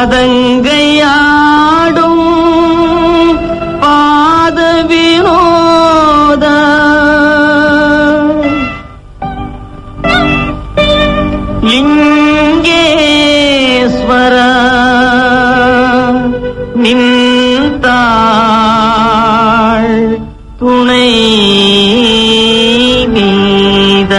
பாதங்கையாடும் பாத வினோத லிங்கேஸ்வர நின்றாள் துணை நீத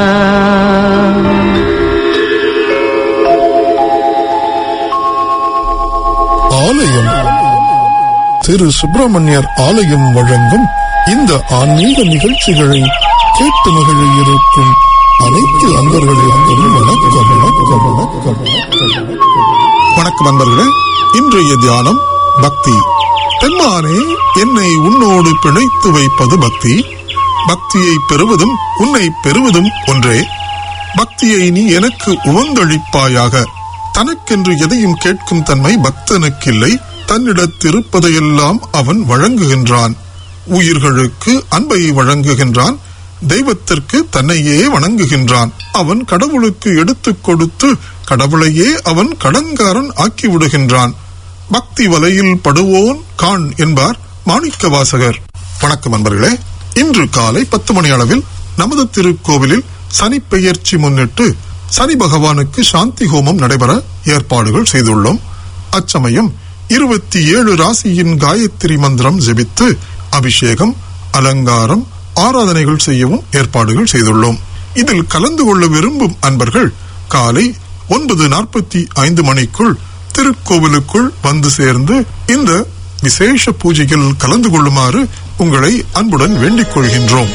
ஆலயம் திரு சுப்பிரமணியர் ஆலயம் வழங்கும் இந்த ஆன்மீக நிகழ்ச்சிகளை கேட்டு மகிழ இருக்கும் அனைத்து அன்பர்களுக்கும் வணக்கம் வணக்கம் வணக்கம் வணக்கம் வணக்கம் அன்பர்களே இன்றைய தியானம் பக்தி பெண்மானே என்னை உன்னோடு பிணைத்து வைப்பது பக்தி பக்தியை பெறுவதும் உன்னை பெறுவதும் ஒன்றே பக்தியை நீ எனக்கு உவந்தளிப்பாயாக தனக்கென்று எதையும் கேட்கும் தன்மை பக்தனுக்கில்லை தன்னிடத்திருப்பதையெல்லாம் அவன் வழங்குகின்றான் உயிர்களுக்கு அன்பை வழங்குகின்றான் தெய்வத்திற்கு தன்னையே வணங்குகின்றான் அவன் கடவுளுக்கு எடுத்துக் கொடுத்து கடவுளையே அவன் கடங்காரன் ஆக்கி விடுகின்றான் பக்தி வலையில் படுவோன் கான் என்பார் மாணிக்க வாசகர் வணக்கம் அன்பர்களே இன்று காலை பத்து மணி அளவில் நமது திருக்கோவிலில் சனி பெயர்ச்சி முன்னிட்டு சனி பகவானுக்கு சாந்தி ஹோமம் நடைபெற ஏற்பாடுகள் செய்துள்ளோம் அச்சமயம் இருபத்தி ஏழு ராசியின் காயத்ரி மந்திரம் ஜெபித்து அபிஷேகம் அலங்காரம் ஆராதனைகள் செய்யவும் ஏற்பாடுகள் செய்துள்ளோம் இதில் கலந்து கொள்ள விரும்பும் அன்பர்கள் காலை ஒன்பது நாற்பத்தி ஐந்து மணிக்குள் திருக்கோவிலுக்குள் வந்து சேர்ந்து இந்த விசேஷ பூஜையில் கலந்து கொள்ளுமாறு உங்களை அன்புடன் வேண்டிக் கொள்கின்றோம்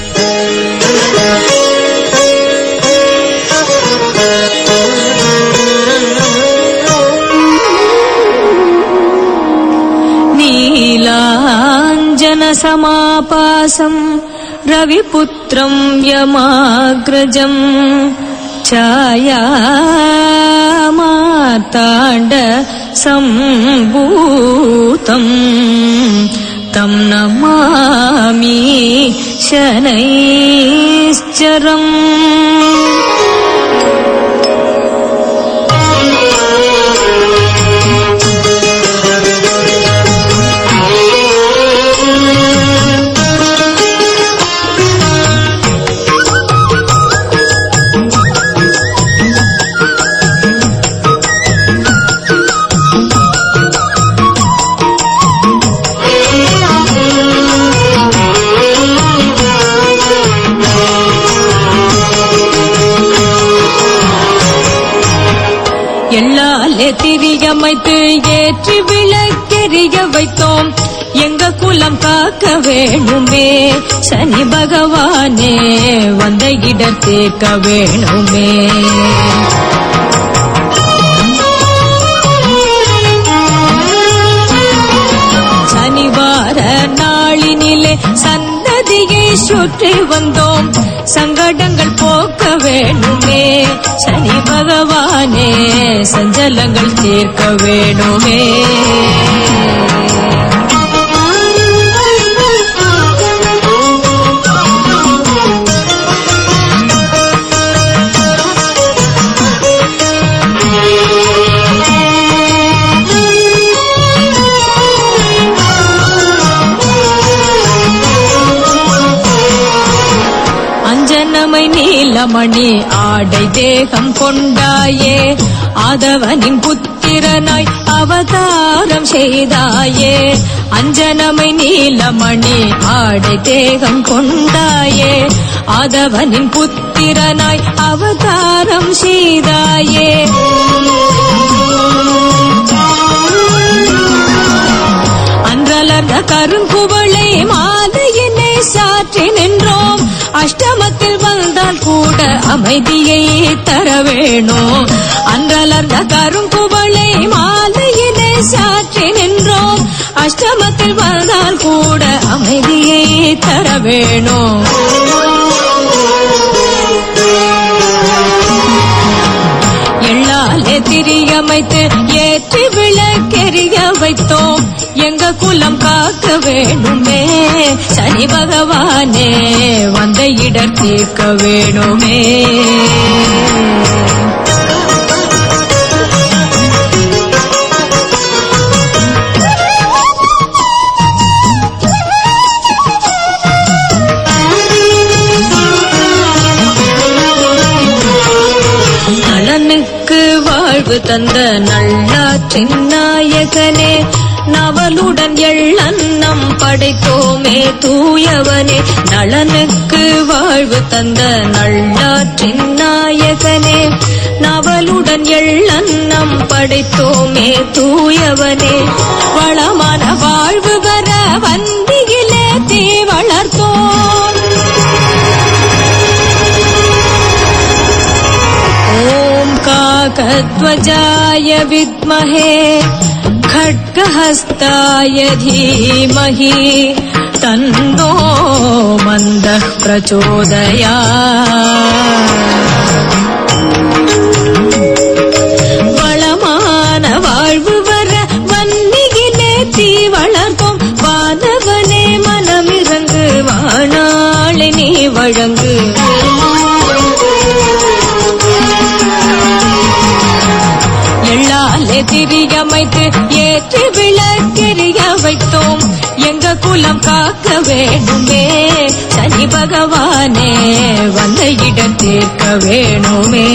नीलाञ्जनसमापासम् रविपुत्रम् यमाग्रजम् छायामार्ताण्ड सम्भूतम् तम् नमामि शनैश्चरम् எள்ளாலே திரியமைத்து ஏற்றி விளக்கெரிய வைத்தோம் எங்க குலம் காக்க வேணுமே சனி பகவானே வந்த இடத்தேக்க வேணுமே சனிவார நாளினிலே சன்னதியை சுற்றி வந்தோம் சங்கடங்கள் போக்க வேணுமே சனி பகவானே சஞ்சலங்கள் தீர்க்க வேணுமே அஞ்சனமை நீலமணி ஆடை தேகம் கொண்டாயே ஆதவனின் புத்திரனாய் அவதாரம் செய்தாயே அஞ்சனமை நீலமணி ஆடை தேகம் கொண்டாயே ஆதவனின் புத்திரனாய் அவதாரம் செய்தாயே அன்றலர்ந்த கருங்குவளை மாலையினை சாற்றி நின்றோம் அஷ்டமத்தில் வந்தால் கூட அமைதியை தர வேணும் அன்றலர்ந்த கருங்குவளை மாலையினை சாற்றி நின்றோம் அஷ்டமத்தில் வந்தால் கூட அமைதியை தர வேணும் எள்ளாலே திரியமைத்து ஏற்றி விளக்கெரிய வைத்தோம் எங்க குலம் காக்க வேணுமே சனி பகவானே வந்த இடர் தீர்க்க வேணுமே நலனுக்கு வாழ்வு தந்த நல்லாற்றின் நாயகனே நவலுடன் எள்ளன்னம் படைத்தோமே தூயவனே நலனுக்கு வாழ்வு தந்த நல்லாற்றின் நாயகனே நவலுடன் எள்ளன்னம் படைத்தோமே தூயவனே வளமான வாழ்வு வர வந்தியிலே தீ வளர்த்தோம் ॐ काकध्वजाय विद्महे खड्गहस्ताय धीमहि तन्नो मन्दः प्रचोदयात् வளமான வாழ்வு வர வன்னியிலே தீ வளர்த்தோம் வானவனே மனமிறங்கு வாணாளி நீ வழங்கு எள்ளாலே திரியமைத்து ஏற்றி விளக்கெரிய வைத்தோம் எங்க குலம் காக்க வேணுமே சனி பகவானே வந்த இடம் தீர்க்க வேணுமே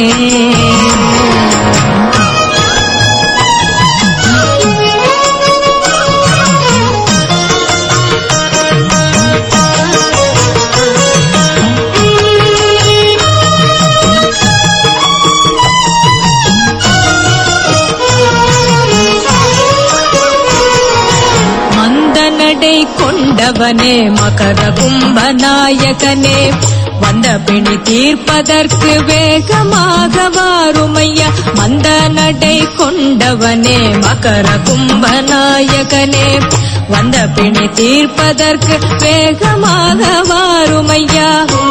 மந்த நடை கொண்டவனே மகர கும்பநாயகனே வந்த பிணி தீர்ப்பதற்கு வேகமாக வாருமையா மந்த நடை கொண்டவனே மகர கும்பநாயகனே வந்த பிணி தீர்ப்பதற்கு வேகமாக வாருமையா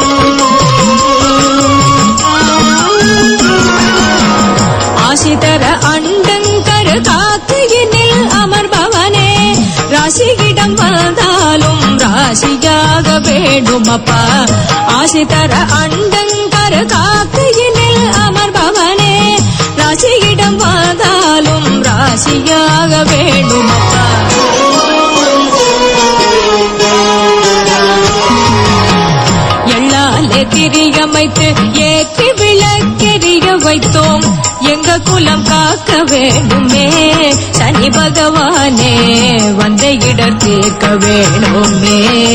ஆசி தர அண்டங்கரு காக்கையினில் அமர்பவனே ராசியிடம் வந்தாலும் ராசியாக வேண்டுமப்பா ஆசி தர அண்டங்கரு காக்கையினில் அமர்பவனே ராசியிடம் வந்தாலும் ராசியாக வேண்டுமப்பா எள்ளாலே திரியமைத்து ஏற்றி விளக்கெரிய வைத்தோம் எங்க குலம் காக்க வேண்டுமே சனி பகவானே வந்த இடம் தீர்க்க வேணுமே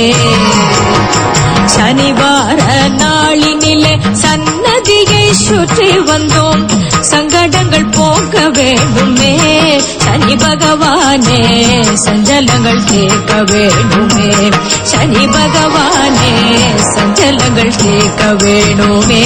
சனிவார நாளினிலே சன்னதியை சுற்றி வந்தோம் சங்கடங்கள் போக்க வேண்டுமே சனி பகவானே சஞ்சலங்கள் தீர்க்க வேண்டுமே சனி பகவானே சஞ்சலங்கள் தீர்க்க வேணுமே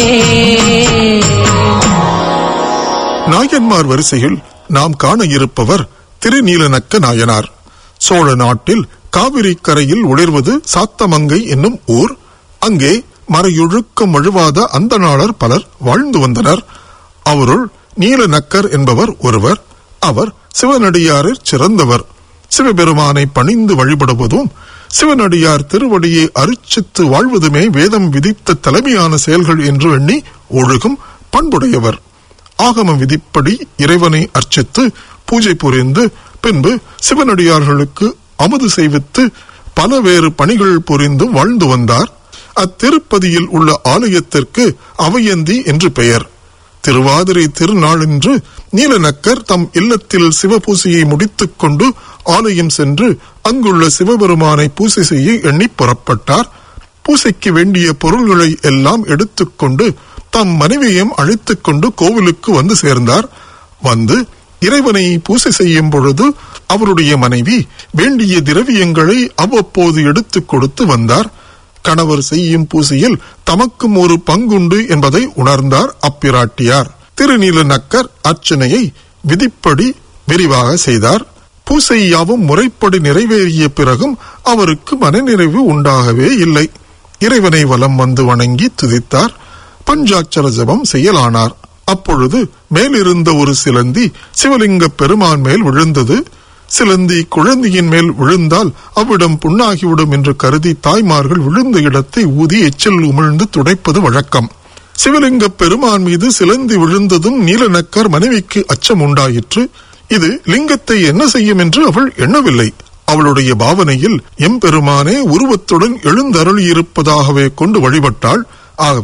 நாயன்மார் வரிசையில் நாம் காண இருப்பவர் திருநீலநக்க நாயனார் சோழ நாட்டில் காவிரி கரையில் ஒளிர்வது சாத்தமங்கை என்னும் ஊர் அங்கே மறையொழுக்கம் வழுவாத அந்தணாளர் பலர் வாழ்ந்து வந்தனர் அவருள் நீலநக்கர் என்பவர் ஒருவர் அவர் சிவனடியாரில் சிறந்தவர் சிவபெருமானை பணிந்து வழிபடுவதும் சிவனடியார் திருவடியை அரிச்சித்து வாழ்வதுமே வேதம் விதித்த தலைமையான செயல்கள் என்று எண்ணி ஒழுகும் பண்புடையவர் ஆகம விதிப்படி இறைவனை அர்ச்சித்து பூஜை புரிந்து பின்பு சிவனடியார்களுக்கு அமுது செய்வித்து பல வேறு பணிகள் புரிந்தும் வாழ்ந்து வந்தார் அத்திருப்பதியில் உள்ள ஆலயத்திற்கு அவையந்தி என்று பெயர் திருவாதிரை திருநாளன்று நீலநக்கர் தம் இல்லத்தில் சிவபூசையை முடித்துக் கொண்டு ஆலயம் சென்று அங்குள்ள சிவபெருமானை பூசை செய்ய எண்ணி புறப்பட்டார் பூசைக்கு வேண்டிய பொருள்களை எல்லாம் எடுத்துக்கொண்டு தம் மனைவியையும் அழைத்துக் கொண்டு கோவிலுக்கு வந்து சேர்ந்தார் வந்து இறைவனை பூசை செய்யும் பொழுது அவருடைய மனைவி வேண்டிய திரவியங்களை அவ்வப்போது எடுத்துக் கொடுத்து வந்தார் கணவர் செய்யும் பூசையில் தமக்கும் ஒரு பங்குண்டு என்பதை உணர்ந்தார் அப்பிராட்டியார் திருநீல நக்கர் அர்ச்சனையை விதிப்படி விரிவாக செய்தார் பூசை யாவும் முறைப்படி நிறைவேறிய பிறகும் அவருக்கு மனநிறைவு உண்டாகவே இல்லை இறைவனை வலம் வந்து வணங்கி துதித்தார் பஞ்சாட்சர ஜபம் செய்யலானார் அப்பொழுது மேலிருந்த ஒரு சிலந்தி சிவலிங்க பெருமான் மேல் விழுந்தது சிலந்தி குழந்தையின் மேல் விழுந்தால் அவ்விடம் புண்ணாகிவிடும் என்று கருதி தாய்மார்கள் விழுந்த இடத்தை ஊதி எச்சில் உமிழ்ந்து துடைப்பது வழக்கம் சிவலிங்க பெருமான் மீது சிலந்தி விழுந்ததும் நீலநக்கர் மனைவிக்கு அச்சம் உண்டாயிற்று இது லிங்கத்தை என்ன செய்யும் என்று அவள் எண்ணவில்லை அவளுடைய பாவனையில் எம்பெருமானே உருவத்துடன் எழுந்தருளியிருப்பதாகவே கொண்டு வழிபட்டாள் ஆகவே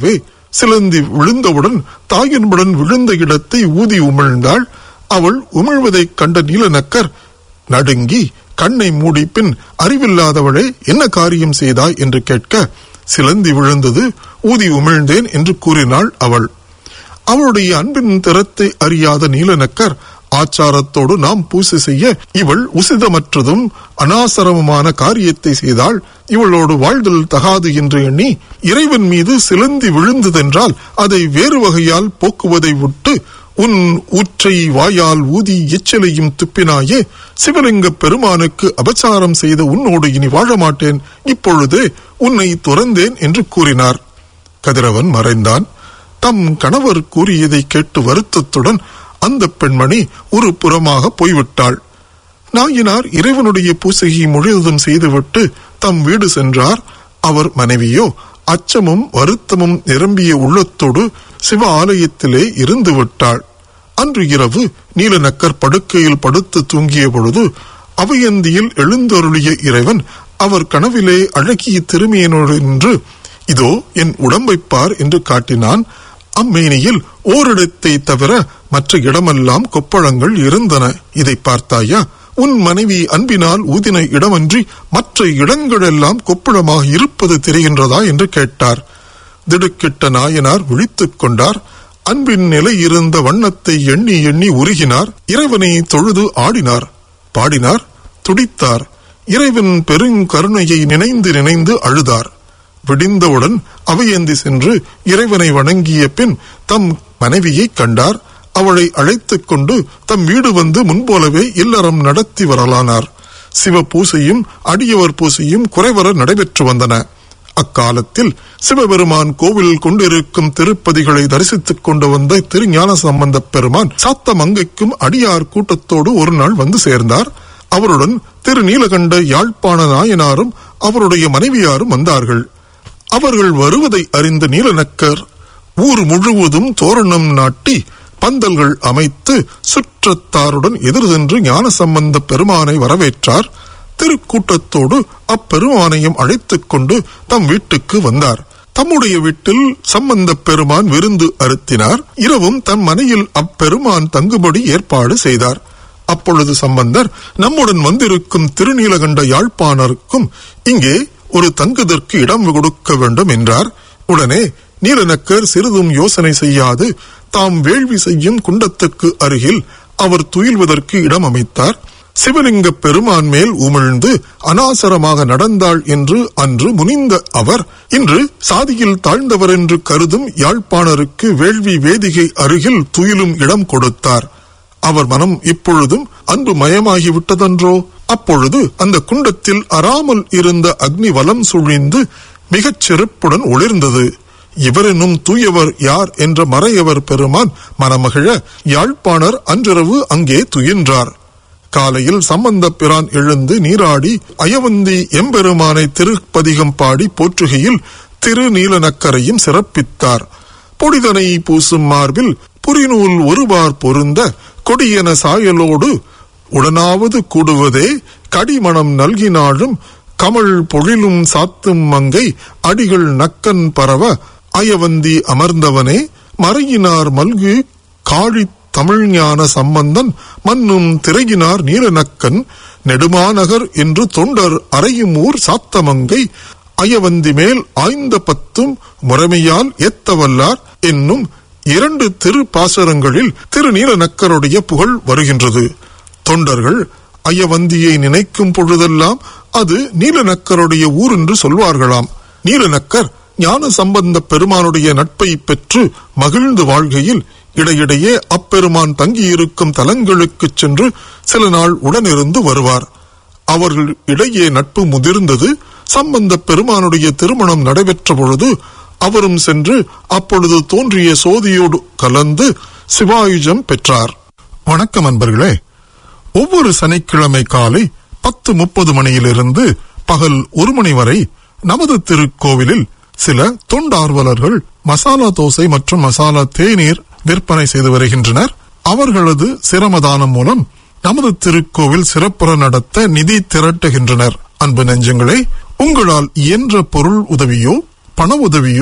சிலந்தி விழுந்தவுடன் தாயின்புடன் விழுந்த இடத்தை ஊதி உமிழ்ந்தாள் அவள் உமிழ்வதைக் கண்ட நீலநக்கர் நடுங்கி கண்ணை மூடி பின் அறிவில்லாதவளே என்ன காரியம் செய்தாய் என்று கேட்க சிலந்தி விழுந்தது ஊதி உமிழ்ந்தேன் என்று கூறினாள் அவள் அவளுடைய அன்பின் திறத்தை அறியாத நீலநக்கர் ஆச்சாரத்தோடு நாம் பூசை செய்ய இவள் உசிதமற்றதும் அனாசரமுமான காரியத்தை செய்தால் இவளோடு வாழ்தல் தகாது என்று எண்ணி இறைவன் மீது சிலந்தி விழுந்ததென்றால் அதை வேறு வகையால் போக்குவதை விட்டு உன் ஊற்றை வாயால் ஊதி எச்சலையும் துப்பினாயே சிவலிங்க பெருமானுக்கு அபச்சாரம் செய்த உன்னோடு இனி வாழ மாட்டேன் இப்பொழுதே உன்னை துறந்தேன் என்று கூறினார் கதிரவன் மறைந்தான் தம் கணவர் கூறியதை கேட்டு வருத்தத்துடன் அந்த பெண்மணி ஒரு புறமாக போய்விட்டாள் நாயினார் இறைவனுடைய பூசையை முழுவதும் செய்துவிட்டு தம் வீடு சென்றார் அவர் மனைவியோ அச்சமும் வருத்தமும் நிரம்பிய உள்ளத்தோடு சிவ ஆலயத்திலே இருந்து விட்டாள் அன்று இரவு நீலநக்கர் படுக்கையில் படுத்து தூங்கிய பொழுது அவையந்தியில் எழுந்தருளிய இறைவன் அவர் கனவிலே அழகிய திருமையனோடு நின்று இதோ என் உடம்பைப் பார் என்று காட்டினான் அம்மேனியில் ஓரிடத்தை தவிர மற்ற இடமெல்லாம் கொப்பளங்கள் இருந்தன இதை பார்த்தாயா உன் மனைவி அன்பினால் ஊதின இடமன்றி மற்ற இடங்களெல்லாம் கொப்பளமாக இருப்பது தெரிகின்றதா என்று கேட்டார் திடுக்கிட்ட நாயனார் விழித்துக் கொண்டார் அன்பின் நிலை இருந்த வண்ணத்தை எண்ணி எண்ணி உருகினார் இறைவனை தொழுது ஆடினார் பாடினார் துடித்தார் இறைவன் பெருங்கருணையை நினைந்து நினைந்து அழுதார் விடிந்தவுடன் அவையேந்தி சென்று இறைவனை வணங்கிய பின் தம் மனைவியை கண்டார் அவளை அழைத்துக் கொண்டு தம் வீடு வந்து முன்போலவே இல்லறம் நடத்தி வரலானார் சிவ பூசையும் அடியவர் பூசையும் குறைவர நடைபெற்று வந்தன அக்காலத்தில் சிவபெருமான் கோவில் கொண்டிருக்கும் திருப்பதிகளை தரிசித்துக் கொண்டு வந்த திருஞான சம்பந்தப் பெருமான் சாத்த மங்கைக்கும் அடியார் கூட்டத்தோடு ஒரு நாள் வந்து சேர்ந்தார் அவருடன் திரு நீலகண்ட யாழ்ப்பாண நாயனாரும் அவருடைய மனைவியாரும் வந்தார்கள் அவர்கள் வருவதை அறிந்த நீலநக்கர் ஊர் முழுவதும் தோரணம் நாட்டி பந்தல்கள் அமைத்து சுற்றத்தாருடன் எதிர் சென்று ஞான சம்பந்த பெருமானை வரவேற்றார் திருக்கூட்டத்தோடு அப்பெருமானையும் அழைத்துக் கொண்டு தம் வீட்டுக்கு வந்தார் தம்முடைய வீட்டில் சம்பந்த பெருமான் விருந்து அருத்தினார் இரவும் தன் மனையில் அப்பெருமான் தங்குபடி ஏற்பாடு செய்தார் அப்பொழுது சம்பந்தர் நம்முடன் வந்திருக்கும் திருநீலகண்ட யாழ்ப்பாணருக்கும் இங்கே ஒரு தங்குதற்கு இடம் கொடுக்க வேண்டும் என்றார் உடனே நீலநக்கர் சிறிதும் யோசனை செய்யாது தாம் வேள்வி செய்யும் குண்டத்துக்கு அருகில் அவர் துயில்வதற்கு இடம் அமைத்தார் சிவலிங்க பெருமான் மேல் உமிழ்ந்து அனாசரமாக நடந்தாள் என்று அன்று முனிந்த அவர் இன்று சாதியில் தாழ்ந்தவர் என்று கருதும் யாழ்ப்பாணருக்கு வேள்வி வேதிகை அருகில் துயிலும் இடம் கொடுத்தார் அவர் மனம் இப்பொழுதும் அன்பு மயமாகி விட்டதன்றோ அப்பொழுது அந்த குண்டத்தில் அறாமல் இருந்த அக்னி வலம் சுழிந்து மிகச் சிறப்புடன் ஒளிர்ந்தது இவரெனும் தூயவர் யார் என்ற மறையவர் பெருமான் மனமகிழ யாழ்ப்பாணர் அன்றிரவு அங்கே துயின்றார் காலையில் சம்பந்த பிரான் எழுந்து நீராடி அயவந்தி எம்பெருமானை திருப்பதிகம் பாடி போற்றுகையில் திருநீலநக்கரையும் சிறப்பித்தார் பொடிதனை பூசும் மார்பில் புரிநூல் ஒருபார் பொருந்த கொடியன சாயலோடு உடனாவது கூடுவதே கடிமணம் நல்கினாலும் கமழ் பொழிலும் சாத்தும் மங்கை அடிகள் நக்கன் பரவ அயவந்தி அமர்ந்தவனே மறையினார் மல்கு காழி தமிழ்ஞான சம்பந்தன் மன்னும் திரையினார் நீலநக்கன் நெடுமாநகர் என்று தொண்டர் அறையும் ஊர் சாத்தமங்கை அயவந்தி மேல் ஆய்ந்த பத்தும் முறைமையால் ஏத்தவல்லார் என்னும் இரண்டு திருப்பாசரங்களில் திருநீலநக்கருடைய புகழ் வருகின்றது தொண்டர்கள் அயவந்தியை நினைக்கும் பொழுதெல்லாம் அது நீலநக்கருடைய ஊர் என்று சொல்வார்களாம் நீலநக்கர் ஞான சம்பந்த பெருமானுடைய நட்பை பெற்று மகிழ்ந்து வாழ்கையில் இடையிடையே அப்பெருமான் தங்கியிருக்கும் தலங்களுக்குச் சென்று சில நாள் உடனிருந்து வருவார் அவர்கள் இடையே நட்பு முதிர்ந்தது சம்பந்த பெருமானுடைய திருமணம் நடைபெற்ற பொழுது அவரும் சென்று அப்பொழுது தோன்றிய சோதியோடு கலந்து சிவாயுஜம் பெற்றார் வணக்கம் அன்பர்களே ஒவ்வொரு சனிக்கிழமை காலை பத்து முப்பது மணியிலிருந்து பகல் ஒரு மணி வரை நமது திருக்கோவிலில் சில தொண்டார்வலர்கள் மசாலா தோசை மற்றும் மசாலா தேநீர் விற்பனை செய்து வருகின்றனர் அவர்களது சிரமதானம் மூலம் நமது திருக்கோவில் சிறப்புற நடத்த நிதி திரட்டுகின்றனர் அன்பு நெஞ்சங்களே உங்களால் இயன்ற பொருள் உதவியோ பண உதவியோ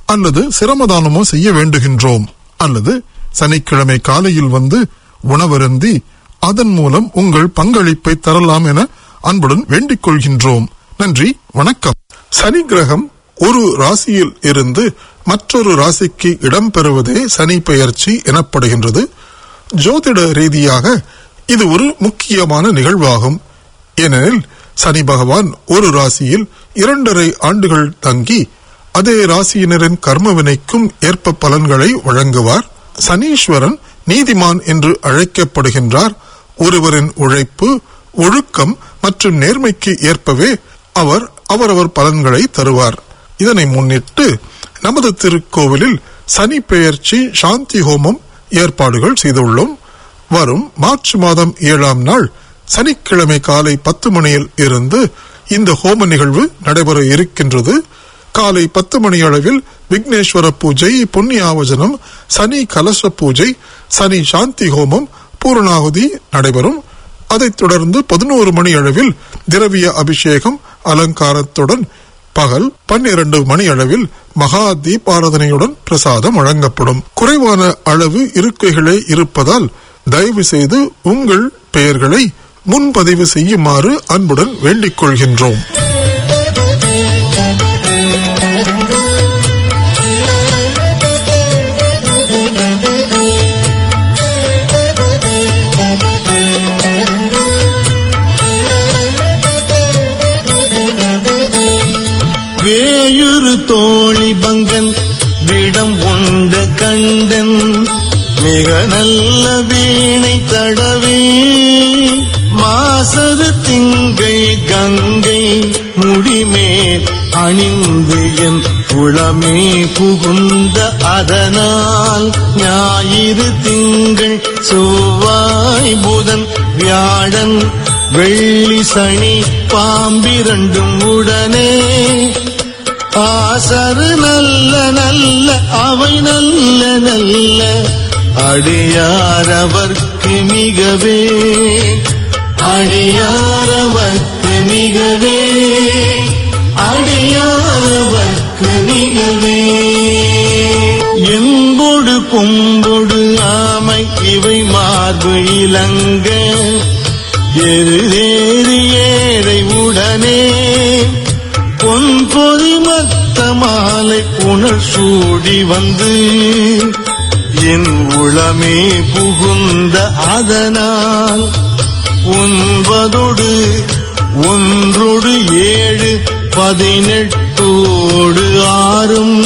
அல்லது சிரமதானமோ செய்ய வேண்டுகின்றோம் அல்லது சனிக்கிழமை காலையில் வந்து உணவருந்தி அதன் மூலம் உங்கள் பங்களிப்பை தரலாம் என அன்புடன் வேண்டிக் கொள்கின்றோம் நன்றி வணக்கம் சனி கிரகம் ஒரு ராசியில் இருந்து மற்றொரு ராசிக்கு இடம்பெறுவதே சனி பெயர்ச்சி எனப்படுகின்றது ஜோதிட ரீதியாக இது ஒரு முக்கியமான நிகழ்வாகும் ஏனெனில் சனி பகவான் ஒரு ராசியில் இரண்டரை ஆண்டுகள் தங்கி அதே ராசியினரின் கர்ம வினைக்கும் ஏற்ப பலன்களை வழங்குவார் சனீஸ்வரன் நீதிமான் என்று அழைக்கப்படுகின்றார் ஒருவரின் உழைப்பு ஒழுக்கம் மற்றும் நேர்மைக்கு ஏற்பவே அவர் அவரவர் பலன்களை தருவார் இதனை முன்னிட்டு நமது திருக்கோவிலில் சனி பெயர்ச்சி சாந்தி ஹோமம் ஏற்பாடுகள் செய்துள்ளோம் வரும் மார்ச் மாதம் ஏழாம் நாள் சனிக்கிழமை காலை பத்து மணியில் இருந்து இந்த ஹோம நிகழ்வு நடைபெற இருக்கின்றது காலை பத்து மணி அளவில் விக்னேஸ்வர பூஜை புண்ணியாவஜனம் சனி கலச பூஜை சனி சாந்தி ஹோமம் பூரணாகுதி நடைபெறும் அதைத் தொடர்ந்து பதினோரு மணி அளவில் திரவிய அபிஷேகம் அலங்காரத்துடன் பகல் பன்னிரண்டு மணி அளவில் மகா தீபாராதனையுடன் பிரசாதம் வழங்கப்படும் குறைவான அளவு இருக்கைகளே இருப்பதால் தயவு செய்து உங்கள் பெயர்களை முன்பதிவு செய்யுமாறு அன்புடன் வேண்டிக் கொள்கின்றோம் வேயுறு தோழி பங்கன் விடம் உண்ட கண்டன் மிக நல்ல வீணை தடவே மாசரு திங்கள் கங்கை முடிமேல் அணிந்து என் உளமே புகுந்த அதனால் ஞாயிறு திங்கள் செவ்வாய் புதன் வியாழன் வெள்ளி சனி பாம்பிரண்டும் உடனே ஆசரு நல்ல நல்ல அவை நல்ல நல்ல அடியாரவர்க்கு மிகவே அடியாரவர்க்கு மிகவே அடியாரவர்க்கு மிகவே என்பொடு கொம்பொடு ஆமை இவை மார்பு இலங்க எருதேறி ஏறை உடனே பொன் பொறி மத்த மாலை புனல் சூடி வந்து என் உளமே புகுந்த அதனால் ஒன்பதொடு ஒன்றொடு ஏழு பதினெட்டோடு ஆறும்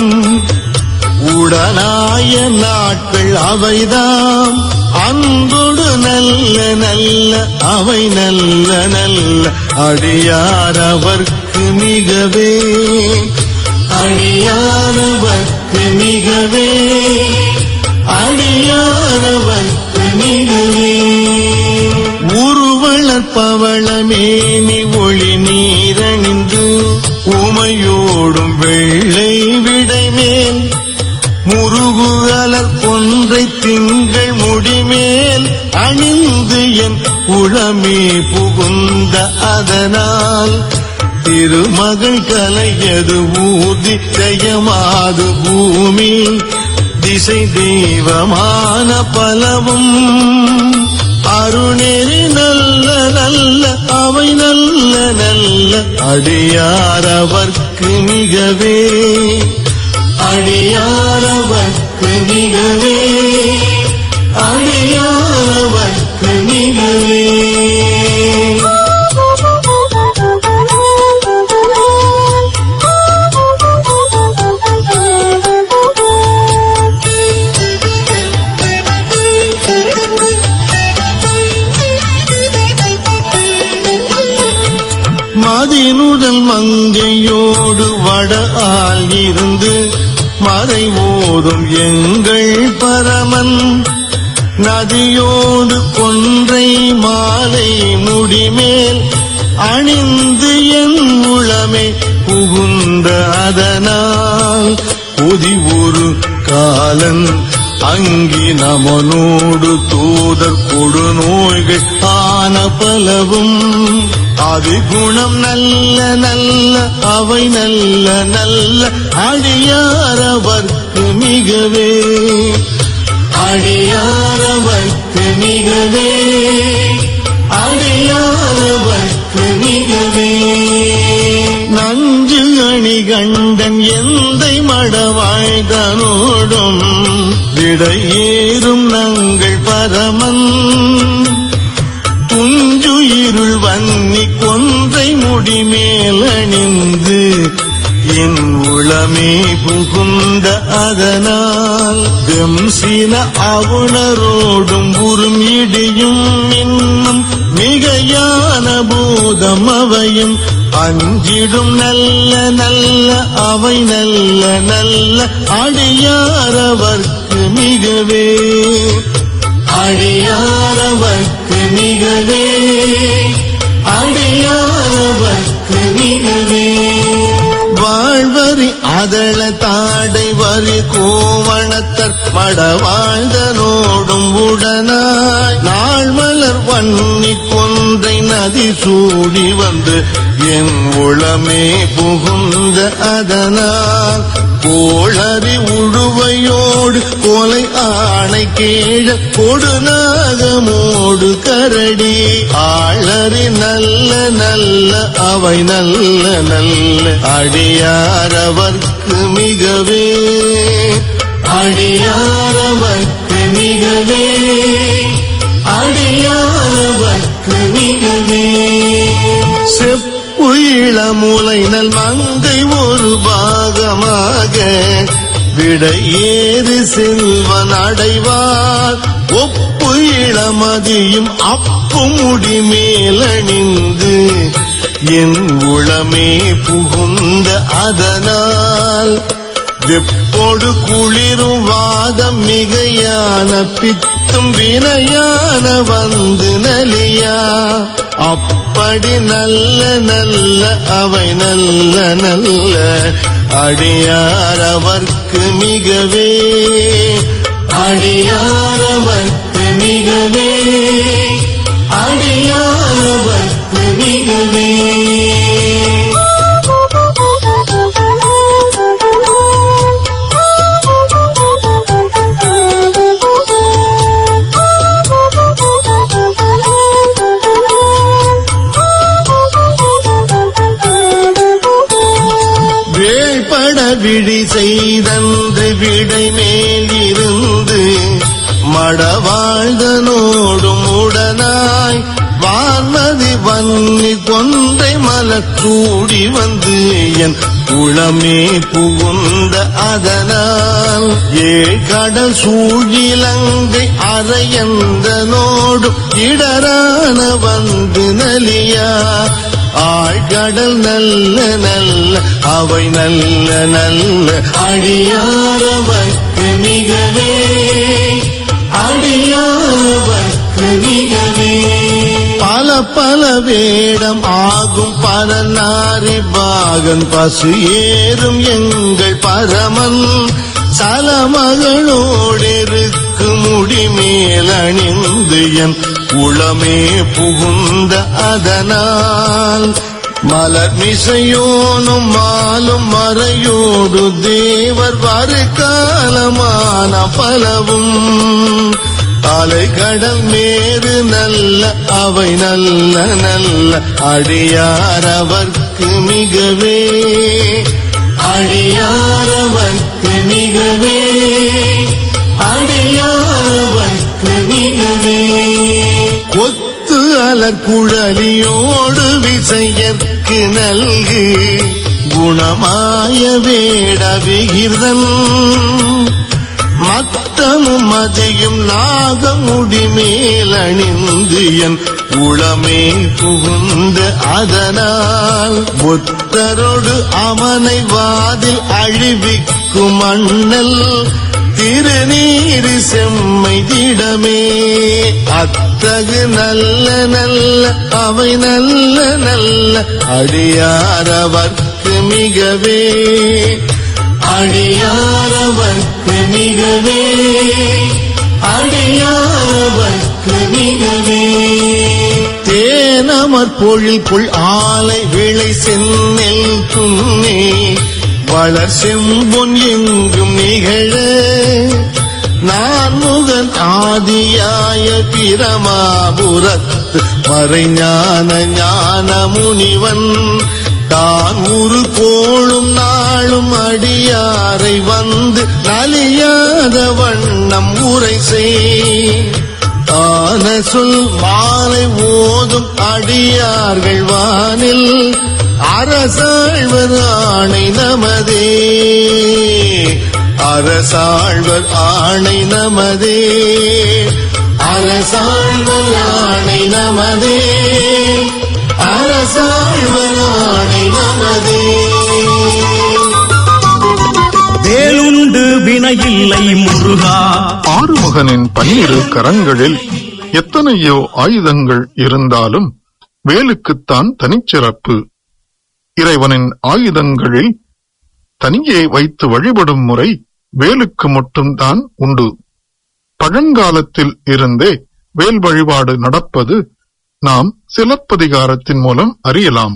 உடனாய நாட்கள் அவைதாம் அன்பொடு நல்ல நல்ல அவை நல்ல நல்ல அடியாரவர்க்கு மிகவே அடியாரவர்க்கு மிகவே அடியாரவர்க்கு மிகவே உருவளர் பவளமேனி ஒளி நீரணிந்து உமையோடும் வெள்ளை விடைமேல் முருகுகலர் கொன்றை திங்கள் முடிமேல் அணிந்து என் உளமே புகுந்த அதனால் திருமகள் கலையது ஊதி ஜெயமாது பூமி திசை தெய்வமான பலவும் அருணெறி நல்ல நல்ல அவை நல்ல நல்ல அடியாரவர்க்கு மிகவே அடியாரவர்க்கு மிகவே அடியாரவர்க்கு மிகவே மதினுடன் மங்கையோடு வட ஆள் இருந்து மறை ஓதும் எங்கள் பரமன் நதியோடு கொன்றை மாலை முடிமேல் அணிந்து என் உளமே புகுந்த அதனால் புதி ஒரு காலன் அங்கி நமனோடு தூதர் கொடு நோய்கள் ஆன பலவும் அது குணம் நல்ல நல்ல அவை நல்ல நல்ல அடியாரவர்க்கு மிகவே அடியாரவர்க்கு மிகவே அடியாரவர்க்கு மிகவே நஞ்சு அணி கண்டன் எந்தை மடவாழ்தனோடும் விடையேறும் நங்கள் பரமன் துஞ்சுயிருள் வன்னி கொன்றை முடிமேல் அணிந்து என் உளமே புகுந்த அதனால் வெம்சின அவுணரோடும் உறும் இடியும் இன்னும் மிகையான பூதம் அவையும் அஞ்சிடும் நல்ல நல்ல அவை நல்ல நல்ல அடியாரவர்க்கு மிகவே அடியாரவர்க்கு மிகவே அடியாரவர்க்கு மிகவே வாழ்வரி அதள தாடை வரி கோவணத்தர் மடவாழ்தனோடும் உடனாய் நாள் மலர் வன்னி கொன்றை நதி சூடி வந்து என் உளமே புகுந்த அதனால் கோளறி உழுவையோடு கொலை ஆணை கேழ கொடுநாகமோடு கரடி ஆளறி நல்ல நல்ல அவை நல்ல நல்ல அடியாரவர்க்கு மிகவே அடியாரவர்க்கு மிகவே அடியாரவர்க்கு மிகவே செப்பு இளமுலை நல் மங்கை ஒரு பாகமாக விடையேறு செல்வன் அடைவார் ஒப்பு இளமதியும் அப்பு முடி மேலணிந்து என் உளமே புகுந்த அதனால் வெப்போடு குளிரும் வாதம் மிகையான பித்தும் வினையான வந்து நலியா அப்படி நல்ல நல்ல அவை நல்ல நல்ல அடியாரவர்க்கு மிகவே அடியாரவர்க்கு மிகவே அடியாரவர்க்கு மிகவே வேள்பட விழி செய்தன்று விடை மேல் இருந்து மடவாழ்தனோடும் உடனாய் வான்மதி வன்னி கொன்றை மலச்சூடி வந்து என் உளமே புகுந்த அதனால் ஏழ்கடல் சூழிலங்கை அரையந்தனோடும் இடரான வந்து நலியா ஆழ்கடல் நல்ல நல்ல அவை நல்ல நல்ல அடியாரவர்க்கு மிகவே அடியாரவர்க்கு மிகவே பல பல வேடம் ஆகும் பரநாரி பாகன் பசு ஏறும் எங்கள் பரமன் சலமகளோடிருக்கு முடிமேல் அணிந்து என் உளமே புகுந்த அதனால் மலர் மிசையோனும் மாலும் மறையோடு தேவர் வருகாலமான பலவும் அலைகடல் மேறு நல்ல அவை நல்ல நல்ல அடியாரவர்க்கு மிகவே அடியாரவர்க்கு மிகவே அடியாரவர்க்கு மிகவே கொத்து அலர் குழலியோடு விசையற்கு நல்கு குணமாய வேட விகிர்தன் மத்தமும் மதியும் நாகமுடி மேல் அணிந்து என் உளமே புகுந்த அதனால் புத்தரோடு அவனை வாதில் அழிவிக்கும் அண்ணல் திருநீரு செம்மை திடமே அத்தகு நல்ல நல்ல அவை நல்ல நல்ல அடியாரவர்க்கு மிகவே அடியாரவர்க்கு மிகவே அடியாரவர்க்கு மிகவே தேனமர் பொழில் புல் ஆலை விளை செந்நெல் துண்ணே வளர் செம்பொன் எங்கும் நிகழ நான் முகன் ஆதியாய பிரமாபுரத்து மறைஞான ஞான முனிவன் தான் உரு கோளும் நாளும் அடியாரை வந்து நலியாத வண்ணம் உரை செய் ஆன சொல் மாலை ஓதும் அடியார்கள் வானில் அரசாழ்வர் ஆணை நமதே அரசாழ்வர் ஆணை நமதே அரசாழ்வர் ஆணை நமதே அரசாழ்வர் ஆணை நமதே வேலுண்டு வினையில்லை முருகா ஆறுமுகனின் பன்னிரு கரங்களில் எத்தனையோ ஆயுதங்கள் இருந்தாலும் வேலுக்குத்தான் தனிச்சிறப்பு இறைவனின் ஆயுதங்களில் தனியே வைத்து வழிபடும் முறை வேலுக்கு மட்டும்தான் உண்டு பழங்காலத்தில் இருந்தே வேல் வழிபாடு நடப்பது நாம் சிலப்பதிகாரத்தின் மூலம் அறியலாம்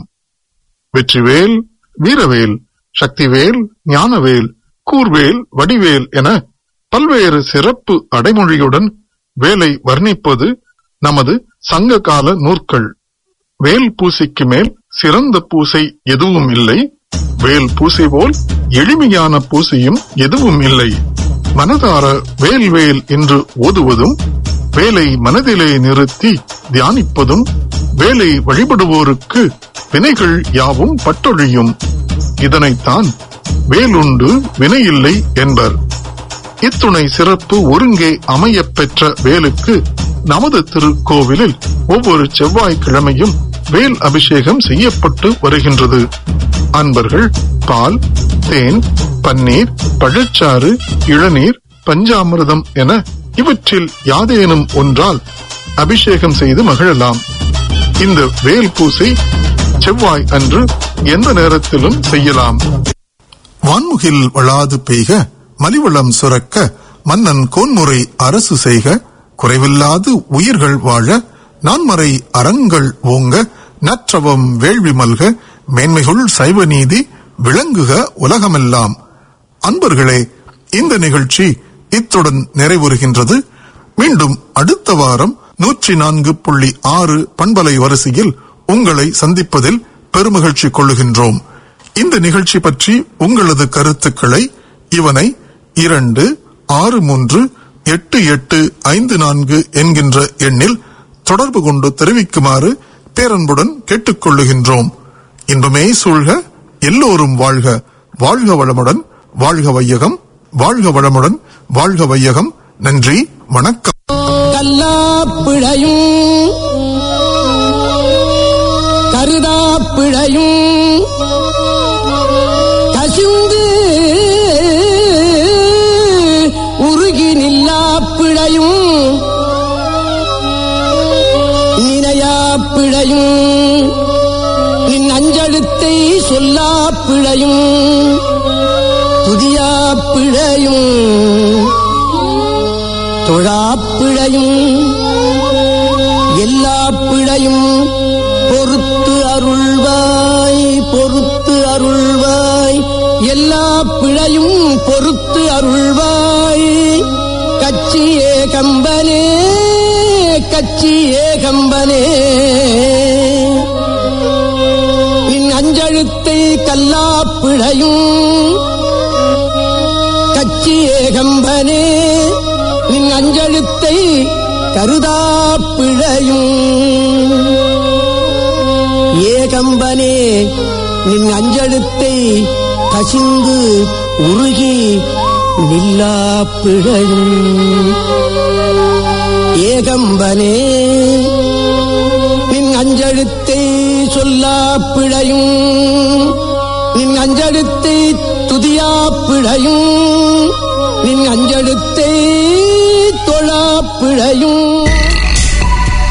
வெற்றிவேல் வீரவேல் சக்திவேல் ஞானவேல் கூர்வேல் வடிவேல் என பல்வேறு சிறப்பு அடைமொழியுடன் வேலை வர்ணிப்பது நமது சங்ககால நூற்கள் வேல் பூசைக்கு மேல் சிறந்த பூசை எதுவும் இல்லை வேல் பூசை போல் எளிமையான பூசையும் எதுவும் இல்லை மனதார வேல் வேல் என்று ஓதுவதும் வேலை மனதிலே நிறுத்தி தியானிப்பதும் வேலை வழிபடுவோருக்கு வினைகள் யாவும் பட்டொழியும் இதனைத்தான் வேலுண்டு வினையில்லை என்பர் இத்துணை சிறப்பு ஒருங்கே அமையப் பெற்ற வேலுக்கு நமது திருக்கோவிலில் ஒவ்வொரு செவ்வாய்க்கிழமையும் வேல் அபிஷேகம் செய்யப்பட்டு வருகின்றது அன்பர்கள் பால் தேன் பன்னீர் பழச்சாறு இளநீர் பஞ்சாமிர்தம் என இவற்றில் யாதேனும் ஒன்றால் அபிஷேகம் செய்து மகிழலாம் இந்த வேல் பூசை செவ்வாய் அன்று எந்த நேரத்திலும் செய்யலாம் வான்முகில் வளாது பெய்க மலிவளம் சுரக்க மன்னன் கோன்முறை அரசு செய்க குறைவில்லாது உயிர்கள் வாழ நான்மறை அறங்கள் ஓங்க நற்றவம் வேள்வி மல்க மேன்மைகுள் சைவ நீதி விளங்குக உலகமெல்லாம் அன்பர்களே இந்த நிகழ்ச்சி இத்துடன் நிறைவுறுகின்றது மீண்டும் அடுத்த வாரம் நூற்றி நான்கு புள்ளி ஆறு பண்பலை வரிசையில் உங்களை சந்திப்பதில் பெருமகிழ்ச்சி கொள்ளுகின்றோம் இந்த நிகழ்ச்சி பற்றி உங்களது கருத்துக்களை இவனை இரண்டு ஆறு மூன்று எட்டு எட்டு ஐந்து நான்கு என்கின்ற எண்ணில் தொடர்பு கொண்டு தெரிவிக்குமாறு பேரன்புடன் கேட்டுக்கொள்ளுகின்றோம் இன்பமே சூழ்க எல்லோரும் வாழ்க வாழ்க வளமுடன் வாழ்க வையகம் வாழ்க வளமுடன் வாழ்க வையகம் நன்றி வணக்கம் கல்லாப்பிழையும் கருதாப்பிழையும் கசிந்து உருகி நில்லாப்பிழையும் நினையாப்பிழையும் நின் அஞ்செழுத்தை சொல்லாப்பிழையும் துதியாப்பிழையும் தொழாப்பிழையும் எல்லா பிழையும் பொறுத்து அருள்வாய் பொறுத்து அருள்வாய் எல்லா பிழையும் பொறுத்து அருள்வாய் கச்சியே கம்பனே கச்சியே கம்பனே நின் அஞ்செழுத்தை கல்லா பிழையும் கச்சி ஏகம்பனே நின் அஞ்செழுத்தை கருதா பிழையும் ஏகம்பனே நின் அஞ்செழுத்தை கசிந்து உருகி நில்லா பிழையும் ஏகம்பனே நின் அஞ்செழுத்தை சொல்லா பிழையும் நின் அஞ்செழுத்தை துதியா பிழையும் நின் அஞ்செழுத்தை தொழா பிழையும்